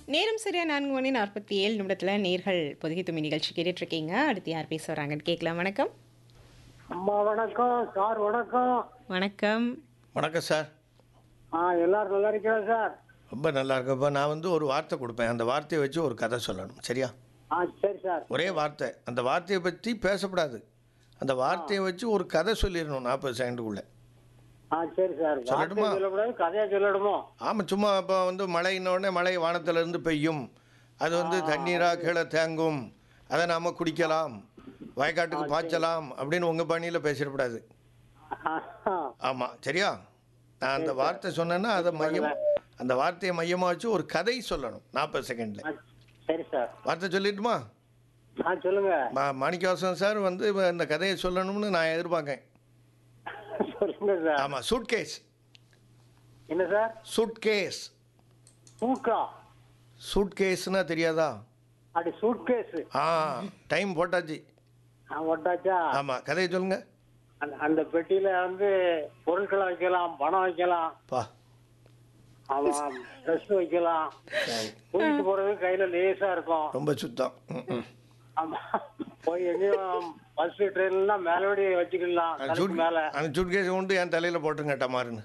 நேரம் சரியா நான்கு மணி நாற்பத்தி ஏழு நிமிடத்தில் நேர்கள் பொதுகை தும்மி நிகழ்ச்சி கேட்டுட்டு இருக்கீங்க அடுத்து யார் பேச வராங்கன்னு கேட்கலாம் வணக்கம் அம்மா வணக்கம் சார் வணக்கம் வணக்கம் வணக்கம் சார் ஆ எல்லாரும் நல்லா இருக்கிறோம் சார் ரொம்ப நல்லா இருக்குப்பா நான் வந்து ஒரு வார்த்தை கொடுப்பேன் அந்த வார்த்தையை வச்சு ஒரு கதை சொல்லணும் சரியா ஆ சரி சார் ஒரே வார்த்தை அந்த வார்த்தையை பற்றி பேசக்கூடாது அந்த வார்த்தையை வச்சு ஒரு கதை சொல்லிடணும் நாற்பது செகண்டுக்குள்ளே ஆ சரி சார் சொல்லட்டுமா? வார்த்தை சொல்லக்கூடாது கதையா சொல்லணுமோ ஆமாம் சும்மா இப்போ வந்து மழைன்ன உடனே மழை வானத்திலிருந்து பெய்யும் அது வந்து தண்ணீராக கீழே தேங்கும் அதை நாம் குடிக்கலாம் வயக்காட்டுக்கு பாய்ச்சலாம் அப்படின்னு உங்கள் பாணியில் பேசிடக்கூடாது ஆ, ஆமாம் சரியா நான் அந்த வார்த்தை சொன்னேன்னா அதை மையம் அந்த வார்த்தையை மையமாக வச்சு ஒரு கதை சொல்லணும் நாற்பது செகண்டில் ஆ, சரி சார் வார்த்தை சொல்லிட்டுமா ஆ சொல்லுங்க மா மாணிக்கவாசன் சார் வந்து இப்ப இந்த கதையை சொல்லணும்னு நான் எதிர்பார்க்கேன் சொல்லுங்க சார் ஆமாம் சூட்கேஸ் என்ன சார் சூட்கேஸ் தூக்கா சூட்கேஸ்னா தெரியாதா அப்படி சூட்கேஸ் ஆ டைம் போட்டாச்சு ஒட்டாச்சா ஆமாம் கதையை சொல்லுங்க அந்த அந்த பெட்டியில வந்து பொருட்களை வைக்கலாம் பணம் வைக்கலாம் பா ஆமா ட்ரெஸ் வைக்கலாம் தூக்கிட்டு போறது கையில லேசா இருக்கும் ரொம்ப சுத்தம் ம், ம். ஆமா போய் எங்கேயும் பஸ் ட்ரெயின்லாம் மேலோடி வச்சுக்கலாம் அந்த தலைக்கு சூட் மேல அந்த சூட்கேஸை கொண்டு என் தலையில் போட்டுருங்க டமாருன்னு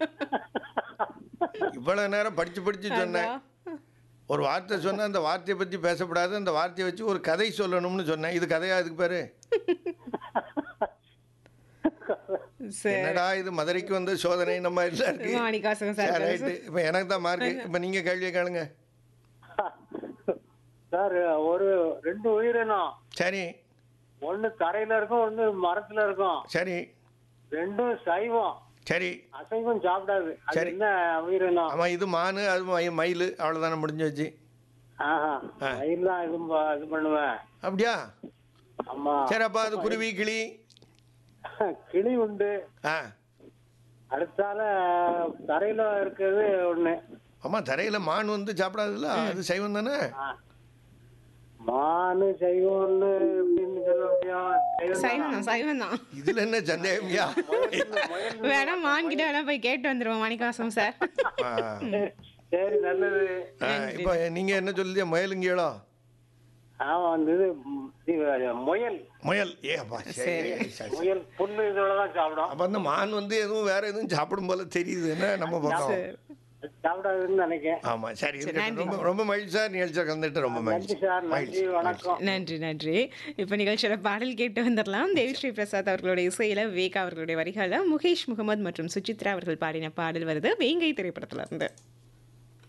இவ்வளோ நேரம் படித்து படித்து சொன்னேன் ஒரு வார்த்தை சொன்னேன் அந்த வார்த்தையை பற்றி பேசக்கூடாது அந்த வார்த்தையை வச்சு ஒரு கதை சொல்லணும்னு சொன்னேன் இது கதையா இதுக்கு பேர் சரி என்னடா இது மதுரைக்கு வந்து சோதனை நம்ம இல்லை இருக்கு மாணிக்காசகம் சார் சரி ரைட்டு இப்போ எனக்கு தான் மார்க்கு இப்போ நீங்கள் கேள்வியை கேளுங்க சார் ஒரு ரெண்டு உயிரினம் சரி ஒண்ணு தரையில இருக்கும் ஒண்ணு மரத்துல இருக்கும் சரி ரெண்டும் சைவம் சரி அசைவம் சாப்பிடாது அது சரி. என்ன உயிரினம் ஆமாம் இது மானு அது மயி- மயில் அவ்வளோதானே முடிஞ்சு வச்சு ஆஹா ஆ. மயில்லாம் இது ப- இது பண்ணுவேன் அப்படியா ஆமா சரி அப்போ அது குருவி கிளி கிளி உண்டு ஆ அடுத்தால தரையில இருக்கிறது ஒண்ணு ஆமாம் தரையில் மான் வந்து சாப்பிடாதுல்ல அது சைவம் தானே ஆ. மானு சைவம்னு அப்படின்னு சொல்ல முடியும் சைவம் சைவம் தான் சைவம் தான் இதில் என்ன சந்தேகம்யா வேணா மான்கிட்ட வேணா போய் கேட்டு வந்துருவோம் மாணிக்காசம் சார் ஆ. சரி நல்லது ஆ, இப்போ நீங்கள் என்ன சொல்லுதியா முயலுங்கீழோ ஆமா அந்த இது ம், இது, முயல் முயல் ஏ அப்பா சரி சரி முயல் புல்லு இதோட தான் சாப்பிடும் அப்போ அந்த மான் வந்து எதுவும் வேற எதுவும் சாப்பிடும் போல தெரியுது என்ன நம்ம பக்கம் அது சாப்பிடாதுன்னு நினைக்கிறேன் ஆமா சரி இருக்கட்டும். நன்றி. ரொம்ப ரொம்ப மகிழ்ச்சி சார் நிகழ்ச்சியில் கலந்துட்டு ரொம்ப நன்றி மகிழ்ச்சி சார் நன்றி மகிழ்ச்சி வணக்கம் நன்றி நன்றி இப்போ நிகழ்ச்சியோட பாடல் கேட்டு வந்துடலாம் தேவிஸ்ரீ பிரசாத் அவர்களுடைய இசையில விவேக் அவர்களுடைய வரிகளில் முகேஷ் முகமது மற்றும் சுசித்ரா அவர்கள் பாடின பாடல் வருது வேங்கை திரைப்படத்துல இருந்து